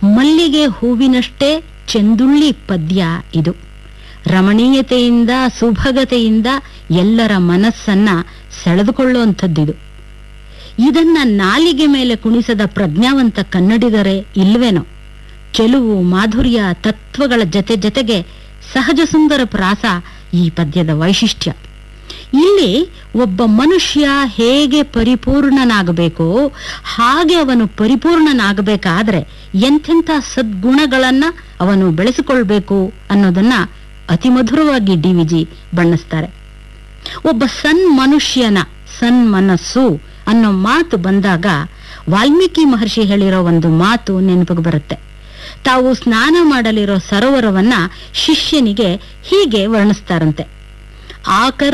ಮಲ್ಲಿಗೆ ಹೂವಿನಷ್ಟೇ ಚೆಂದುಳ್ಳಿ ಪದ್ಯ ಇದು ರಮಣೀಯತೆಯಿಂದ ಸುಭಗತೆಯಿಂದ ಎಲ್ಲರ ಮನಸ್ಸನ್ನ ಸೆಳೆದುಕೊಳ್ಳುವಂಥದ್ದಿದು ಇದನ್ನ ನಾಲಿಗೆ ಮೇಲೆ ಕುಣಿಸದ ಪ್ರಜ್ಞಾವಂತ ಕನ್ನಡಿಗರೇ ಇಲ್ವೇನೋ ಚೆಲುವು ಮಾಧುರ್ಯ ತತ್ವಗಳ ಜತೆ ಜತೆಗೆ ಸಹಜ ಸುಂದರ ಪ್ರಾಸ ಈ ಪದ್ಯದ ವೈಶಿಷ್ಟ್ಯ ಇಲ್ಲಿ ಒಬ್ಬ ಮನುಷ್ಯ ಹೇಗೆ ಪರಿಪೂರ್ಣನಾಗಬೇಕೋ ಹಾಗೆ ಅವನು ಪರಿಪೂರ್ಣನಾಗಬೇಕಾದ್ರೆ ಎಂಥೆಂಥ ಸದ್ಗುಣಗಳನ್ನ ಅವನು ಬೆಳೆಸಿಕೊಳ್ಬೇಕು ಅನ್ನೋದನ್ನ ಅತಿ ಮಧುರವಾಗಿ ಡಿ ವಿಜಿ ಬಣ್ಣಿಸ್ತಾರೆ ಒಬ್ಬ ಸನ್ ಮನುಷ್ಯನ ಸನ್ ಮನಸ್ಸು ಅನ್ನೋ ಮಾತು ಬಂದಾಗ ವಾಲ್ಮೀಕಿ ಮಹರ್ಷಿ ಹೇಳಿರೋ ಒಂದು ಮಾತು ನೆನಪಿಗೆ ಬರುತ್ತೆ ತಾವು ಸ್ನಾನ ಮಾಡಲಿರೋ ಸರೋವರವನ್ನ ಶಿಷ್ಯನಿಗೆ ಹೀಗೆ ವರ್ಣಿಸ್ತಾರಂತೆ ಆಕರ್